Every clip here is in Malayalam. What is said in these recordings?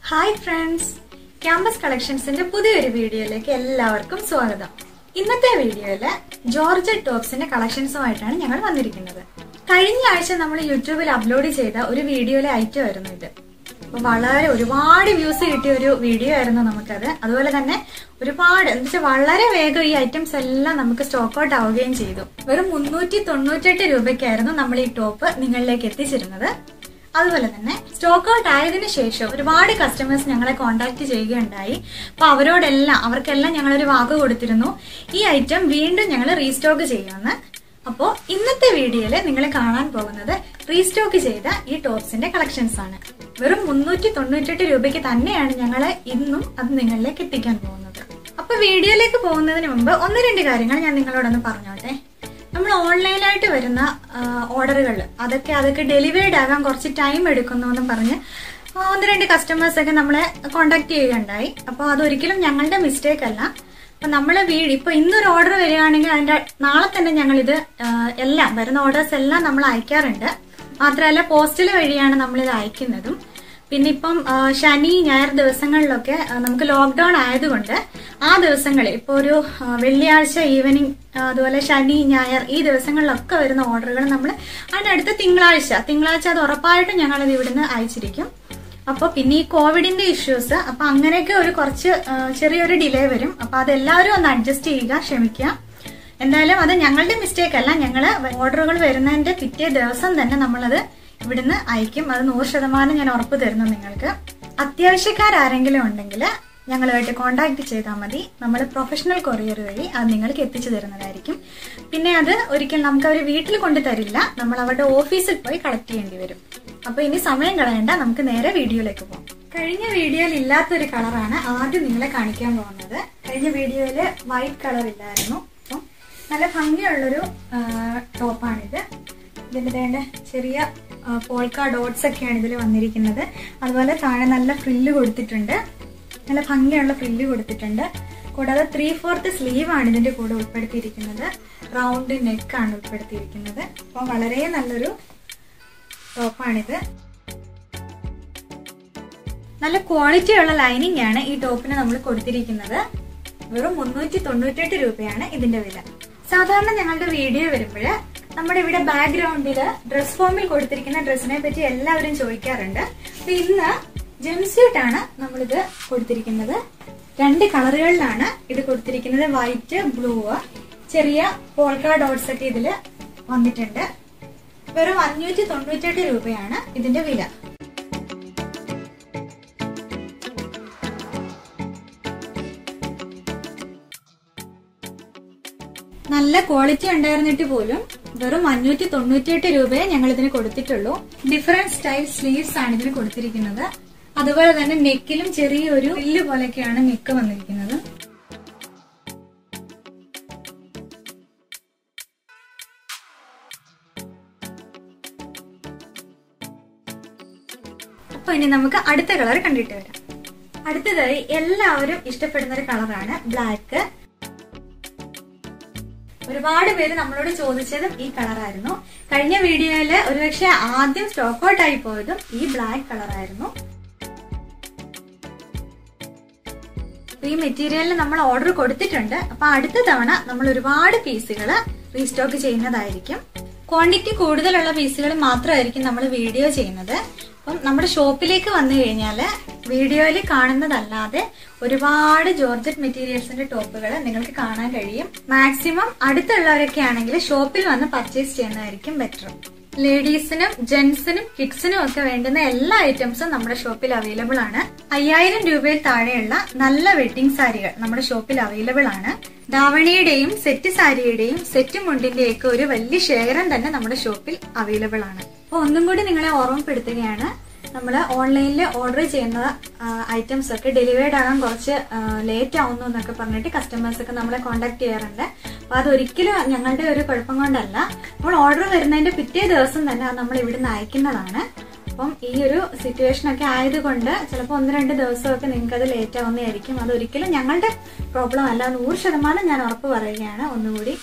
ഹായ് ഫ്രണ്ട്സ് ക്യാമ്പസ് കളക്ഷൻസിന്റെ പുതിയൊരു വീഡിയോയിലേക്ക് എല്ലാവർക്കും സ്വാഗതം ഇന്നത്തെ വീഡിയോയില് ജോർജ് ടോപ്സിന്റെ കളക്ഷൻസുമായിട്ടാണ് ഞങ്ങൾ വന്നിരിക്കുന്നത് കഴിഞ്ഞ ആഴ്ച നമ്മൾ യൂട്യൂബിൽ അപ്ലോഡ് ചെയ്ത ഒരു വീഡിയോയിലെ ഐറ്റം ആയിരുന്നു ഇത് അപ്പൊ വളരെ ഒരുപാട് വ്യൂസ് കിട്ടിയ ഒരു വീഡിയോ ആയിരുന്നു നമുക്കത് അതുപോലെ തന്നെ ഒരുപാട് എന്ന് വെച്ചാൽ വളരെ വേഗം ഈ ഐറ്റംസ് എല്ലാം നമുക്ക് സ്റ്റോക്ക് ഔട്ട് ആവുകയും ചെയ്തു വെറും മുന്നൂറ്റി തൊണ്ണൂറ്റെട്ട് രൂപയ്ക്കായിരുന്നു നമ്മൾ ഈ ടോപ്പ് നിങ്ങളിലേക്ക് എത്തിച്ചിരുന്നത് അതുപോലെ തന്നെ സ്റ്റോക്ക് ഔട്ട് ആയതിനു ശേഷം ഒരുപാട് കസ്റ്റമേഴ്സ് ഞങ്ങളെ കോൺടാക്ട് ചെയ്യുകയുണ്ടായി അപ്പൊ അവരോടെല്ലാം അവർക്കെല്ലാം ഞങ്ങളൊരു വാക്ക് കൊടുത്തിരുന്നു ഈ ഐറ്റം വീണ്ടും ഞങ്ങൾ റീസ്റ്റോക്ക് ചെയ്യുമെന്ന് അപ്പോൾ ഇന്നത്തെ വീഡിയോയില് നിങ്ങൾ കാണാൻ പോകുന്നത് റീസ്റ്റോക്ക് ചെയ്ത ഈ ടോപ്സിന്റെ കളക്ഷൻസ് ആണ് വെറും മുന്നൂറ്റി തൊണ്ണൂറ്റെട്ട് രൂപയ്ക്ക് തന്നെയാണ് ഞങ്ങൾ ഇന്നും അത് നിങ്ങളിലേക്ക് എത്തിക്കാൻ പോകുന്നത് അപ്പൊ വീഡിയോയിലേക്ക് പോകുന്നതിന് മുമ്പ് ഒന്ന് രണ്ട് കാര്യങ്ങൾ ഞാൻ നിങ്ങളോടൊന്ന് പറഞ്ഞോട്ടെ നമ്മൾ ഓൺലൈനായിട്ട് വരുന്ന ഓർഡറുകൾ അതൊക്കെ അതൊക്കെ ഡെലിവേർഡ് ആകാൻ കുറച്ച് ടൈം എടുക്കുന്നു എന്ന് പറഞ്ഞ് ആ, ഒന്ന് രണ്ട് കസ്റ്റമേഴ്സ് ഒക്കെ നമ്മളെ കോണ്ടാക്ട് ചെയ്യുകയുണ്ടായി അപ്പോൾ അതൊരിക്കലും ഞങ്ങളുടെ മിസ്റ്റേക്ക് അല്ല അപ്പൊ നമ്മളെ വീട് ഇപ്പൊ ഇന്നൊരു ഓർഡർ വരികയാണെങ്കിൽ അതിന്റെ നാളെ തന്നെ ഞങ്ങൾ ഇത് എല്ലാം വരുന്ന ഓർഡേഴ്സ് എല്ലാം നമ്മൾ അയക്കാറുണ്ട് മാത്രമല്ല പോസ്റ്റൽ വഴിയാണ് നമ്മൾ ഇത് അയക്കുന്നതും പിന്നെ ഇപ്പം ആ, ശനി ഞായർ ദിവസങ്ങളിലൊക്കെ ആ, നമുക്ക് ലോക്ക്ഡൌൺ ആയതുകൊണ്ട് ആ ദിവസങ്ങളിൽ ഇപ്പോൾ ഒരു ആ, വെള്ളിയാഴ്ച ഈവനിങ് അതുപോലെ ശനി ഞായർ ഈ ദിവസങ്ങളിലൊക്കെ വരുന്ന ഓർഡറുകൾ നമ്മൾ അതിനടുത്ത തിങ്കളാഴ്ച തിങ്കളാഴ്ച അത് ഉറപ്പായിട്ടും ഞങ്ങളത് ഇവിടുന്ന് അയച്ചിരിക്കും അപ്പോൾ പിന്നെ ഈ കോവിഡിന്റെ ഇഷ്യൂസ് അപ്പൊ അങ്ങനെയൊക്കെ ഒരു കുറച്ച് ആ, ചെറിയൊരു ഡിലേ വരും അപ്പൊ അതെല്ലാവരും ഒന്ന് അഡ്ജസ്റ്റ് ചെയ്യുക ക്ഷമിക്കുക എന്തായാലും അത് ഞങ്ങളുടെ മിസ്റ്റേക്ക് അല്ല ഞങ്ങള് ഓർഡറുകൾ വരുന്നതിന്റെ പിറ്റേ ദിവസം തന്നെ നമ്മളത് ഇവിടുന്ന് അയക്കും അത് നൂറ് ശതമാനം ഞാൻ ഉറപ്പ് തരുന്നു നിങ്ങൾക്ക് അത്യാവശ്യക്കാരെങ്കിലും ഉണ്ടെങ്കിൽ ഞങ്ങളുമായിട്ട് കോൺടാക്ട് ചെയ്താൽ മതി നമ്മൾ പ്രൊഫഷണൽ കൊറിയർ വഴി അത് നിങ്ങൾക്ക് എത്തിച്ചു തരുന്നതായിരിക്കും പിന്നെ അത് ഒരിക്കൽ നമുക്ക് അവർ വീട്ടിൽ കൊണ്ടു തരില്ല നമ്മൾ അവരുടെ ഓഫീസിൽ പോയി കളക്ട് ചെയ്യേണ്ടി വരും അപ്പൊ ഇനി സമയം കളയണ്ട നമുക്ക് നേരെ വീഡിയോയിലേക്ക് പോകാം കഴിഞ്ഞ വീഡിയോയിൽ ഇല്ലാത്തൊരു കളറാണ് ആദ്യം നിങ്ങളെ കാണിക്കാൻ പോകുന്നത് കഴിഞ്ഞ വീഡിയോയിൽ വൈറ്റ് കളർ ഇല്ലായിരുന്നു അപ്പം നല്ല ഭംഗിയുള്ളൊരു ആ, ടോപ്പാണിത് ഇതിന്റെ വേണ്ട ചെറിയ പോൾക്ക ഡോട്ട്സ് ഒക്കെയാണ് ഇതിൽ വന്നിരിക്കുന്നത് അതുപോലെ താഴെ നല്ല ഫ്രില്ല് കൊടുത്തിട്ടുണ്ട് നല്ല ഭംഗിയുള്ള ഫ്രില്ല് കൊടുത്തിട്ടുണ്ട് കൂടാതെ ത്രീ ഫോർത്ത് സ്ലീവ് ആണ് ഇതിന്റെ കൂടെ ഉൾപ്പെടുത്തിയിരിക്കുന്നത് റൗണ്ട് നെക്ക് ആണ് ഉൾപ്പെടുത്തിയിരിക്കുന്നത് അപ്പം വളരെ നല്ലൊരു ടോപ്പാണിത് നല്ല ക്വാളിറ്റി ഉള്ള ലൈനിങ് ആണ് ഈ ടോപ്പിന് നമ്മൾ കൊടുത്തിരിക്കുന്നത് വെറും മുന്നൂറ്റി തൊണ്ണൂറ്റെട്ട് രൂപയാണ് ഇതിന്റെ വില സാധാരണ ഞങ്ങളുടെ വീഡിയോ വരുമ്പോൾ നമ്മുടെ ഇവിടെ ബാക്ക്ഗ്രൗണ്ടിൽ ഡ്രസ് ഫോമിൽ കൊടുത്തിരിക്കുന്ന ഡ്രസ്സിനെ പറ്റി എല്ലാവരും ചോദിക്കാറുണ്ട് അപ്പൊ ഇന്ന് ജംസ്യൂട്ട് ആണ് നമ്മളിത് കൊടുത്തിരിക്കുന്നത് രണ്ട് കളറുകളിലാണ് ഇത് കൊടുത്തിരിക്കുന്നത് വൈറ്റ് ബ്ലൂ ചെറിയ പോൾക്ക ഡോട്ട്സ് ഒക്കെ ഇതിൽ വന്നിട്ടുണ്ട് വെറും അഞ്ഞൂറ്റി തൊണ്ണൂറ്റെട്ട് രൂപയാണ് ഇതിന്റെ വില നല്ല ക്വാളിറ്റി ഉണ്ടായിരുന്നിട്ട് പോലും വെറും അഞ്ഞൂറ്റി തൊണ്ണൂറ്റിയെട്ട് രൂപയെ ഞങ്ങൾ ഇതിന് കൊടുത്തിട്ടുള്ളൂ ഡിഫറെന്റ് സ്റ്റൈൽ സ്ലീവ്സ് ആണ് ഇതിന് കൊടുത്തിരിക്കുന്നത് അതുപോലെ തന്നെ നെക്കിലും ചെറിയൊരു വില്ല് പോലെയൊക്കെയാണ് നെക്ക് വന്നിരിക്കുന്നത് അപ്പൊ ഇനി നമുക്ക് അടുത്ത കളർ കണ്ടിട്ട് വരാം അടുത്തതായി എല്ലാവരും ഇഷ്ടപ്പെടുന്ന ഒരു കളറാണ് ബ്ലാക്ക് ഒരുപാട് പേര് നമ്മളോട് ചോദിച്ചതും ഈ കളറായിരുന്നു കഴിഞ്ഞ വീഡിയോയില് ഒരുപക്ഷെ ആദ്യം സ്റ്റോക്ക് ഔട്ട് ആയി പോയതും ഈ ബ്ലാക്ക് കളറായിരുന്നു അപ്പൊ ഈ മെറ്റീരിയലിന് നമ്മൾ ഓർഡർ കൊടുത്തിട്ടുണ്ട് അപ്പൊ അടുത്ത തവണ നമ്മൾ ഒരുപാട് പീസുകൾ റീസ്റ്റോക്ക് ചെയ്യുന്നതായിരിക്കും ക്വാണ്ടിറ്റി കൂടുതലുള്ള പീസുകൾ മാത്രമായിരിക്കും നമ്മൾ വീഡിയോ ചെയ്യുന്നത് അപ്പം നമ്മുടെ ഷോപ്പിലേക്ക് വന്നു കഴിഞ്ഞാൽ വീഡിയോയിൽ കാണുന്നതല്ലാതെ ഒരുപാട് ജോർജറ്റ് മെറ്റീരിയൽസിന്റെ ടോപ്പുകൾ നിങ്ങൾക്ക് കാണാൻ കഴിയും മാക്സിമം അടുത്തുള്ളവരൊക്കെ ആണെങ്കിൽ ഷോപ്പിൽ വന്ന് പർച്ചേസ് ചെയ്യുന്നതായിരിക്കും ബെറ്റർ ലേഡീസിനും ജെന്റ്സിനും കിഡ്സിനും ഒക്കെ വേണ്ടുന്ന എല്ലാ ഐറ്റംസും നമ്മുടെ ഷോപ്പിൽ അവൈലബിൾ ആണ് അയ്യായിരം രൂപയിൽ താഴെയുള്ള നല്ല വെഡിങ് സാരികൾ നമ്മുടെ ഷോപ്പിൽ അവൈലബിൾ ആണ് ധാവണിയുടെയും സെറ്റ് സാരിയുടെയും സെറ്റ് മുണ്ടിന്റെയും ഒക്കെ ഒരു വലിയ ശേഖരം തന്നെ നമ്മുടെ ഷോപ്പിൽ അവൈലബിൾ ആണ് അപ്പൊ ഒന്നും കൂടി നിങ്ങളെ ഓർമ്മപ്പെടുത്തുകയാണ് നമ്മൾ ഓൺലൈനിൽ ഓർഡർ ചെയ്യുന്ന ഐറ്റംസ് ഒക്കെ ഡെലിവേർഡ് ആകാൻ കുറച്ച് ലേറ്റ് ആവുന്നു എന്നൊക്കെ പറഞ്ഞിട്ട് കസ്റ്റമേഴ്സ് ഒക്കെ നമ്മളെ കോൺടാക്ട് ചെയ്യാറുണ്ട് അപ്പൊ അതൊരിക്കലും ഞങ്ങളുടെ ഒരു കുഴപ്പം കൊണ്ടല്ല നമ്മൾ ഓർഡർ വരുന്നതിന്റെ പിറ്റേ ദിവസം തന്നെ അത് നമ്മൾ ഇവിടുന്ന് അയക്കുന്നതാണ് അപ്പം ഈ ഒരു സിറ്റുവേഷൻ ഒക്കെ ആയതുകൊണ്ട് ചിലപ്പോൾ ഒന്ന് രണ്ട് ദിവസമൊക്കെ നിങ്ങൾക്ക് അത് ലേറ്റ് ആവുന്നതായിരിക്കും അതൊരിക്കലും ഞങ്ങളുടെ പ്രോബ്ലം അല്ല നൂറ് ശതമാനം ഞാൻ ഉറപ്പ് പറയുകയാണ് ഒന്നുകൂടി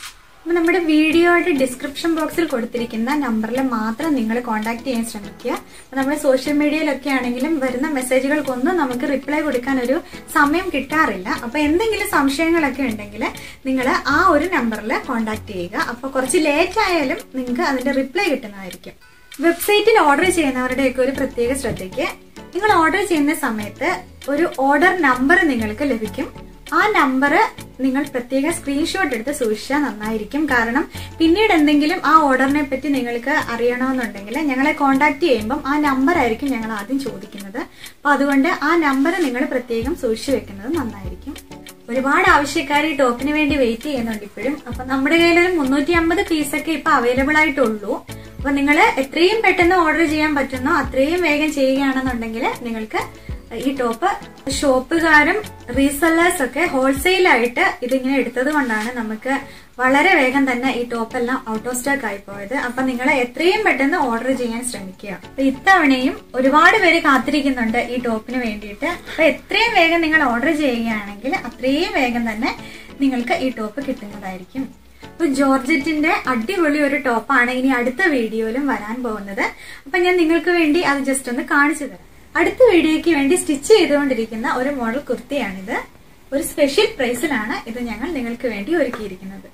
അപ്പൊ നമ്മുടെ വീഡിയോയുടെ ഡിസ്ക്രിപ്ഷൻ ബോക്സിൽ കൊടുത്തിരിക്കുന്ന നമ്പറിൽ മാത്രം നിങ്ങൾ കോൺടാക്ട് ചെയ്യാൻ ശ്രമിക്കുക അപ്പൊ നമ്മുടെ സോഷ്യൽ മീഡിയയിലൊക്കെ ആണെങ്കിലും വരുന്ന മെസ്സേജുകൾക്കൊന്നും നമുക്ക് റിപ്ലൈ കൊടുക്കാൻ ഒരു സമയം കിട്ടാറില്ല അപ്പൊ എന്തെങ്കിലും സംശയങ്ങളൊക്കെ ഉണ്ടെങ്കിൽ നിങ്ങൾ ആ ഒരു നമ്പറിൽ കോൺടാക്ട് ചെയ്യുക അപ്പൊ കുറച്ച് ലേറ്റ് ആയാലും നിങ്ങൾക്ക് അതിന്റെ റിപ്ലൈ കിട്ടുന്നതായിരിക്കും വെബ്സൈറ്റിൽ ഓർഡർ ചെയ്യുന്നവരുടെയൊക്കെ ഒരു പ്രത്യേക ശ്രദ്ധയ്ക്ക് നിങ്ങൾ ഓർഡർ ചെയ്യുന്ന സമയത്ത് ഒരു ഓർഡർ നമ്പർ നിങ്ങൾക്ക് ലഭിക്കും ആ നമ്പർ നിങ്ങൾ പ്രത്യേക സ്ക്രീൻഷോട്ട് എടുത്ത് സൂക്ഷിച്ചാൽ നന്നായിരിക്കും കാരണം പിന്നീട് എന്തെങ്കിലും ആ ഓർഡറിനെ പറ്റി നിങ്ങൾക്ക് അറിയണമെന്നുണ്ടെങ്കിൽ ഞങ്ങളെ കോൺടാക്ട് ചെയ്യുമ്പം ആ നമ്പർ ആയിരിക്കും ഞങ്ങൾ ആദ്യം ചോദിക്കുന്നത് അപ്പൊ അതുകൊണ്ട് ആ നമ്പർ നിങ്ങൾ പ്രത്യേകം സൂക്ഷിച്ചു വെക്കുന്നത് നന്നായിരിക്കും ഒരുപാട് ആവശ്യക്കാർ ഈ ടോപ്പിന് വേണ്ടി വെയിറ്റ് ചെയ്യുന്നുണ്ട് ഇപ്പോഴും അപ്പൊ നമ്മുടെ കയ്യിൽ ഒരു മുന്നൂറ്റി അമ്പത് പീസൊക്കെ ഇപ്പൊ അവൈലബിൾ ആയിട്ടുള്ളൂ അപ്പൊ നിങ്ങൾ എത്രയും പെട്ടെന്ന് ഓർഡർ ചെയ്യാൻ പറ്റുന്നോ അത്രയും വേഗം ചെയ്യുകയാണെന്നുണ്ടെങ്കിൽ നിങ്ങൾക്ക് ഈ ടോപ്പ് ഷോപ്പുകാരും റീസെല്ലേഴ്സ് ഒക്കെ ഹോൾസെയിലായിട്ട് ഇതിങ്ങനെ എടുത്തത് കൊണ്ടാണ് നമുക്ക് വളരെ വേഗം തന്നെ ഈ ടോപ്പ് എല്ലാം ഔട്ട് ഓഫ് സ്റ്റോക്ക് ആയി പോയത് അപ്പൊ നിങ്ങൾ എത്രയും പെട്ടെന്ന് ഓർഡർ ചെയ്യാൻ ശ്രമിക്കുക അപ്പൊ ഇത്തവണയും ഒരുപാട് പേര് കാത്തിരിക്കുന്നുണ്ട് ഈ ടോപ്പിന് വേണ്ടിയിട്ട് അപ്പൊ എത്രയും വേഗം നിങ്ങൾ ഓർഡർ ചെയ്യുകയാണെങ്കിൽ അത്രയും വേഗം തന്നെ നിങ്ങൾക്ക് ഈ ടോപ്പ് കിട്ടുന്നതായിരിക്കും അപ്പൊ ജോർജറ്റിന്റെ അടിപൊളി ഒരു ടോപ്പാണ് ഇനി അടുത്ത വീഡിയോയിലും വരാൻ പോകുന്നത് അപ്പൊ ഞാൻ നിങ്ങൾക്ക് വേണ്ടി അത് ജസ്റ്റ് ഒന്ന് കാണിച്ചു തരാം അടുത്ത വീഡിയോയ്ക്ക് വേണ്ടി സ്റ്റിച്ച് ചെയ്തുകൊണ്ടിരിക്കുന്ന ഒരു മോഡൽ കുർത്തിയാണിത് ഒരു സ്പെഷ്യൽ പ്രൈസിലാണ് ഇത് ഞങ്ങൾ നിങ്ങൾക്ക് വേണ്ടി ഒരുക്കിയിരിക്കുന്നത്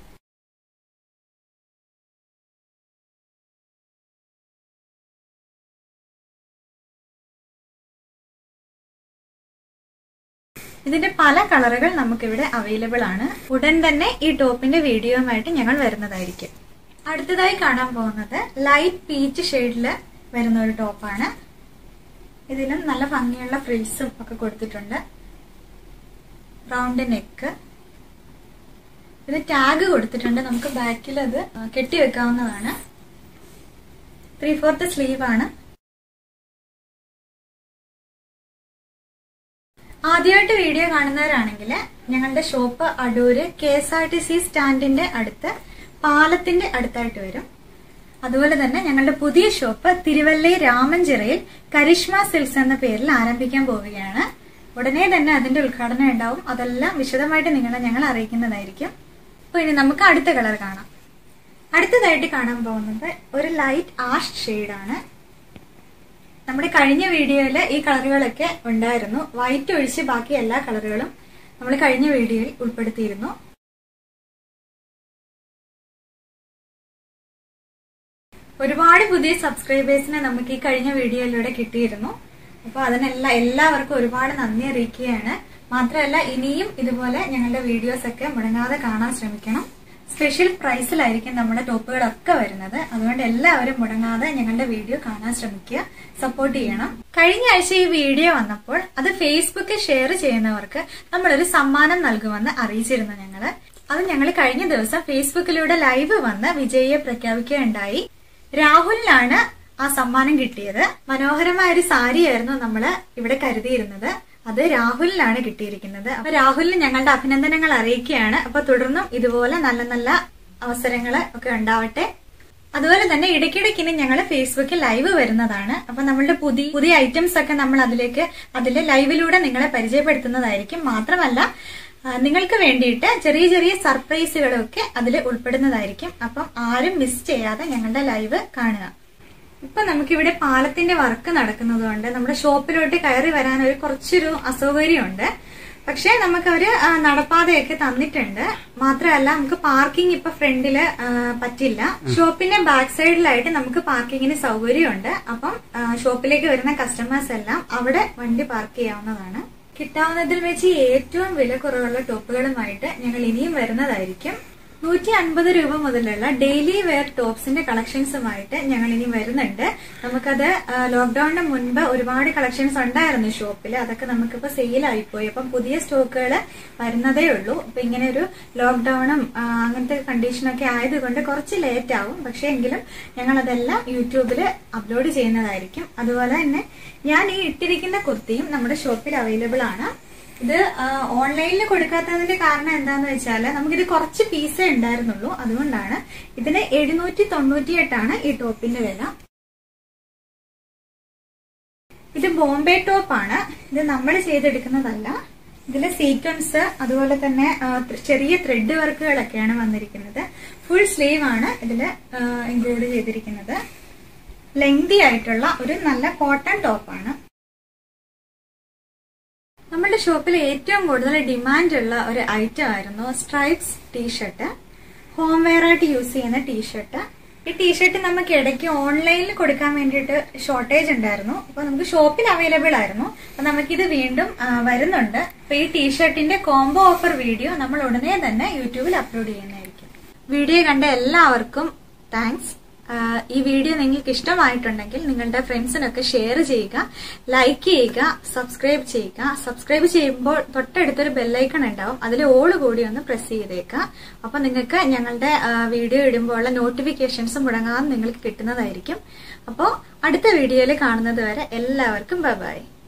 ഇതിന്റെ പല കളറുകൾ നമുക്കിവിടെ അവൈലബിൾ ആണ് ഉടൻ തന്നെ ഈ ടോപ്പിന്റെ വീഡിയോയുമായിട്ട് ഞങ്ങൾ വരുന്നതായിരിക്കും അടുത്തതായി കാണാൻ പോകുന്നത് ലൈറ്റ് പീച്ച് ഷെയ്ഡില് വരുന്ന ഒരു ടോപ്പാണ് ഇതിലും നല്ല ഭംഗിയുള്ള ഫ്രിൽസും ഒക്കെ കൊടുത്തിട്ടുണ്ട് റൗണ്ട് നെക്ക് ഇത് ടാഗ് കൊടുത്തിട്ടുണ്ട് നമുക്ക് ബാക്കിൽ അത് കെട്ടിവെക്കാവുന്നതാണ് ത്രീ ഫോർത്ത് സ്ലീവ് ആണ് ആദ്യമായിട്ട് വീഡിയോ കാണുന്നവരാണെങ്കിൽ ഞങ്ങളുടെ shop Adoor K S R T C സ്റ്റാൻഡിന്റെ അടുത്ത് പാലത്തിന്റെ അടുത്തായിട്ട് വരും അതുപോലെ തന്നെ ഞങ്ങളുടെ പുതിയ ഷോപ്പ് തിരുവല്ലി രാമഞ്ചിറയിൽ കരിഷ്മ സിൽക്സ് എന്ന പേരിൽ ആരംഭിക്കാൻ പോവുകയാണ് ഉടനെ തന്നെ അതിന്റെ ഉദ്ഘാടനം ഉണ്ടാവും അതെല്ലാം വിശദമായിട്ട് നിങ്ങളെ ഞങ്ങൾ അറിയിക്കുന്നതായിരിക്കും അപ്പൊ ഇനി നമുക്ക് അടുത്ത കളർ കാണാം അടുത്തതായിട്ട് കാണാൻ പോകുന്നത് ഒരു ലൈറ്റ് ആഷ് ഷെയ്ഡാണ് നമ്മുടെ കഴിഞ്ഞ വീഡിയോയിൽ ഈ കളറുകളൊക്കെ ഉണ്ടായിരുന്നു വൈറ്റ് ഒഴിച്ച് ബാക്കി എല്ലാ കളറുകളും നമ്മൾ കഴിഞ്ഞ വീഡിയോയിൽ ഉൾപ്പെടുത്തിയിരുന്നു ഒരുപാട് പുതിയ സബ്സ്ക്രൈബേഴ്സിനെ നമുക്ക് ഈ കഴിഞ്ഞ വീഡിയോയിലൂടെ കിട്ടിയിരുന്നു അപ്പൊ അതിനെല്ലാം എല്ലാവർക്കും ഒരുപാട് നന്ദി അറിയിക്കുകയാണ് മാത്രമല്ല ഇനിയും ഇതുപോലെ ഞങ്ങളുടെ വീഡിയോസ് ഒക്കെ മുടങ്ങാതെ കാണാൻ ശ്രമിക്കണം സ്പെഷ്യൽ പ്രൈസിലായിരിക്കും നമ്മുടെ ടോപ്പുകളൊക്കെ വരുന്നത് അതുകൊണ്ട് എല്ലാവരും മുടങ്ങാതെ ഞങ്ങളുടെ വീഡിയോ കാണാൻ ശ്രമിക്കുക സപ്പോർട്ട് ചെയ്യണം കഴിഞ്ഞ ആഴ്ച ഈ വീഡിയോ വന്നപ്പോൾ അത് ഫേസ്ബുക്കിൽ ഷെയർ ചെയ്യുന്നവർക്ക് നമ്മളൊരു സമ്മാനം നൽകുമെന്ന് അറിയിച്ചിരുന്നു ഞങ്ങള് അത് ഞങ്ങൾ കഴിഞ്ഞ ദിവസം ഫേസ്ബുക്കിലൂടെ ലൈവ് വന്ന് വിജയിയെ പ്രഖ്യാപിക്കുകയുണ്ടായി രാഹുലിനാണ് ആ സമ്മാനം കിട്ടിയത് മനോഹരമായ ഒരു സാരിയായിരുന്നു നമ്മൾ ഇവിടെ കരുതിയിരുന്നത് അത് രാഹുലിനാണ് കിട്ടിയിരിക്കുന്നത് അപ്പൊ രാഹുലിന് ഞങ്ങളുടെ അഭിനന്ദനങ്ങൾ അറിയിക്കുകയാണ് അപ്പൊ തുടർന്നും ഇതുപോലെ നല്ല നല്ല അവസരങ്ങൾ ഒക്കെ ഉണ്ടാവട്ടെ അതുപോലെ തന്നെ ഇടയ്ക്കിടയ്ക്ക് ഇനി ഞങ്ങൾ ഫേസ്ബുക്കിൽ ലൈവ് വരുന്നതാണ് അപ്പൊ നമ്മളുടെ പുതിയ പുതിയ ഐറ്റംസ് ഒക്കെ നമ്മൾ അതിലേക്ക് അതിലെ ലൈവിലൂടെ നിങ്ങളെ പരിചയപ്പെടുത്തുന്നതായിരിക്കും മാത്രമല്ല ആ, നിങ്ങൾക്ക് വേണ്ടിയിട്ട് ചെറിയ ചെറിയ സർപ്രൈസുകളൊക്കെ അതിൽ ഉൾപ്പെടുന്നതായിരിക്കും അപ്പം ആരും മിസ് ചെയ്യാതെ ഞങ്ങളുടെ ലൈവ് കാണുക ഇപ്പൊ നമുക്കിവിടെ പാലത്തിന്റെ വർക്ക് നടക്കുന്നത് കൊണ്ട് നമ്മുടെ ഷോപ്പിലോട്ട് കയറി വരാൻ ഒരു കുറച്ചൊരു അസൗകര്യമുണ്ട് പക്ഷേ നമുക്ക് അവര് ആ, നടപ്പാതയൊക്കെ തന്നിട്ടുണ്ട് മാത്രമല്ല നമുക്ക് പാർക്കിംഗ് ഇപ്പൊ ഫ്രണ്ടില് ആ, പറ്റില്ല ഷോപ്പിന്റെ ബാക്ക് സൈഡിലായിട്ട് നമുക്ക് പാർക്കിങ്ങിന് സൗകര്യമുണ്ട് അപ്പം ആ, ഷോപ്പിലേക്ക് വരുന്ന കസ്റ്റമേഴ്സ് എല്ലാം അവിടെ വണ്ടി പാർക്ക് ചെയ്യാവുന്നതാണ് കിട്ടാവുന്നതിൽ വെച്ച് ഏറ്റവും വില കുറവുള്ള ടോപ്പുകളുമായിട്ട് ഞങ്ങൾ ഇനിയും വരുന്നതായിരിക്കും നൂറ്റി അൻപത് രൂപ മുതലുള്ള ഡെയിലി വെയർ ടോപ്സിന്റെ കളക്ഷൻസുമായിട്ട് ഞങ്ങൾ ഇനി വരുന്നുണ്ട് നമുക്കത് ലോക്ക്ഡൌണിന് മുൻപ് ഒരുപാട് കളക്ഷൻസ് ഉണ്ടായിരുന്നു ഷോപ്പിൽ അതൊക്കെ നമുക്കിപ്പോ സെയിലായി പോയി അപ്പം പുതിയ സ്റ്റോക്കുകൾ വരുന്നതേ ഉള്ളൂ അപ്പൊ ഇങ്ങനെ ഒരു ലോക്ക്ഡൌണും ആ, അങ്ങനത്തെ കണ്ടീഷനൊക്കെ ആയതുകൊണ്ട് കുറച്ച് ലേറ്റ് ആവും പക്ഷെ എങ്കിലും ഞങ്ങൾ അതെല്ലാം യൂട്യൂബിൽ അപ്ലോഡ് ചെയ്യുന്നതായിരിക്കും അതുപോലെ തന്നെ ഞാൻ ഈ ഇട്ടിരിക്കുന്ന കുർത്തിയും നമ്മുടെ ഷോപ്പിൽ അവൈലബിൾ ആണ് ഇത് ഓൺലൈനിൽ കൊടുക്കാത്തതിന്റെ കാരണം എന്താന്ന് വെച്ചാൽ നമുക്കിത് കുറച്ച് പീസേ ഉണ്ടായിരുന്നുള്ളൂ അതുകൊണ്ടാണ് ഇതിന് എഴുന്നൂറ്റി തൊണ്ണൂറ്റിയെട്ടാണ് ഈ ടോപ്പിന്റെ വില ഇത് ബോംബെ ടോപ്പാണ് ഇത് നമ്മൾ ചെയ്തെടുക്കുന്നതല്ല ഇതിൽ സീക്വൻസ് അതുപോലെ തന്നെ ആ, ത്ര- ചെറിയ ത്രെഡ് വർക്കുകളൊക്കെയാണ് വന്നിരിക്കുന്നത് ഫുൾ സ്ലീവ് ആണ് ഇതിൽ ഇൻക്ലൂഡ് ചെയ്തിരിക്കുന്നത് ലെങ്തി ആയിട്ടുള്ള ഒരു നല്ല കോട്ടൺ ടോപ്പാണ് നമ്മുടെ ഷോപ്പിൽ ഏറ്റവും കൂടുതൽ ഡിമാൻഡ് ഉള്ള ഒരു ഐറ്റം ആയിരുന്നു സ്ട്രൈപ്സ് ടീഷർട്ട് ഹോം വെയർ ആയിട്ട് യൂസ് ചെയ്യുന്ന ടീഷർട്ട് ഈ ടീഷർട്ട് നമുക്ക് ഇടയ്ക്ക് ഓൺലൈനിൽ കൊടുക്കാൻ വേണ്ടിയിട്ട് ഷോർട്ടേജ് ഉണ്ടായിരുന്നു അപ്പൊ നമുക്ക് ഷോപ്പിൽ അവൈലബിൾ ആയിരുന്നു അപ്പൊ നമുക്കിത് വീണ്ടും ആ, വരുന്നുണ്ട് അപ്പൊ ഈ ടീഷർട്ടിന്റെ കോംബോ ഓഫർ വീഡിയോ നമ്മൾ ഉടനെ തന്നെ യൂട്യൂബിൽ അപ്ലോഡ് ചെയ്യുന്നതായിരിക്കും വീഡിയോ കണ്ട എല്ലാവർക്കും താങ്ക്സ് ആഹ് ഈ വീഡിയോ നിങ്ങൾക്ക് ഇഷ്ടമായിട്ടുണ്ടെങ്കിൽ നിങ്ങളുടെ ഫ്രണ്ട്സിനൊക്കെ ഷെയർ ചെയ്യുക ലൈക്ക് ചെയ്യുക സബ്സ്ക്രൈബ് ചെയ്യുക സബ്സ്ക്രൈബ് ചെയ്യുമ്പോൾ തൊട്ടടുത്തൊരു ബെല്ലൈക്കൺ ഉണ്ടാവും അതിൽ ഓള് കൂടി ഒന്ന് പ്രസ് ചെയ്തേക്കുക അപ്പൊ നിങ്ങൾക്ക് ഞങ്ങളുടെ വീഡിയോ ഇടുമ്പോൾ ഉള്ള നോട്ടിഫിക്കേഷൻസ് മുടങ്ങാതെ നിങ്ങൾക്ക് കിട്ടുന്നതായിരിക്കും അപ്പോൾ അടുത്ത വീഡിയോയിൽ കാണുന്നത് വരെ എല്ലാവർക്കും ബൈ ബൈ